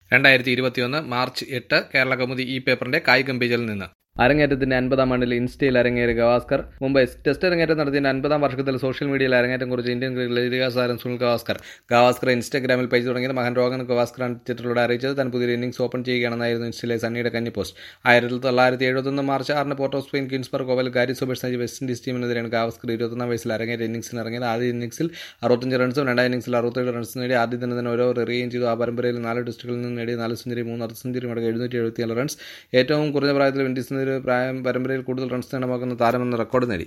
രണ്ടായിരത്തി ഇരുപത്തിയൊന്ന് മാർച്ച് എട്ട് കേരള കൗമുദി ഈ പേപ്പറിന്റെ കായികം പേജിൽ നിന്ന് അരങ്ങേറ്റത്തിന്റെ അൻപതാം ആണ്ടിൽ ഇൻസ്റ്റയിൽ അരങ്ങേറിയ ഗവാസ്കർ മുംബൈ ടെസ്റ്റ് അരങ്ങേറ്റം നടത്തിയ അൻപതാം വർഷത്തിൽ സോഷ്യൽ മീഡിയയിൽ അരങ്ങേറ്റം കുറിച്ച് ഇന്ത്യൻ ക്രിക്കറ്റിലെ ഇതിഹാസ താരം സുനിൽ ഗവാസ്കർ ഗവാസ്കർ ഇൻസ്റ്റാഗ്രാമിൽ പേജ് തുടങ്ങിയത് മകൻ രോഹൻ ഗവാസ്കറാണ് ട്വിറ്ററിലൂടെ അറിയിച്ചത് താൻ പുതിയ ഇന്നിംഗ്സ് ഓപ്പൺ ചെയ്യുകയാണെന്നായിരുന്നു ഇൻസ്റ്റയിലെ സണ്ണിയുടെ കന്നി പോസ്റ്റ് ആയിരത്തി തൊള്ളായിരത്തി എഴുപത്തൊന്ന് മാർച്ച് ആറിന് പോർട്ട് ഓഫ് സ്പെയിൻ കിൻസ്ബർഗ് ഓവൽ ഗാരി സുബേഷ് നയിച്ച വെസ്റ്റ് ഇൻഡീസ് ടീമിനെതിരെയാണ് ഗവാസ്കർ ഇരുപത്തൊന്നാം വയസ്സിൽ അരങ്ങേറ്റ ഇന്നിംഗ്സിന് ഇറങ്ങിയത് ആദ്യ ഇന്നിംഗ്സിൽ അറുപത്തഞ്ച് റൺസും രണ്ടാം ഇന്നിംഗ്സിൽ അറുപത്തേഴ് റൺസ് നേടി ആദ്യ ദിനത്തിന് ഓരോ എറിയുകയും ചെയ്തു ആ പരമ്പരയിൽ നാല് ടെസ്റ്റുകളിൽ നിന്ന് നേടിയ നാല് സെഞ്ചുറി മൂന്ന് അർദ്ധ സെഞ്ചുറി അടക്കം എഴുന്നൂറ്റി എഴുപത്തിയാല് റൺസ് ഏറ്റവും കുറഞ്ഞ പ്രായത്തിൽ വിൻഡീസിനെതിരെ പ്രായം പരമ്പരയിൽ കൂടുതൽ റൺസ് നേടമാക്കുന്ന താരമെന്ന റെക്കോർഡ് നേടി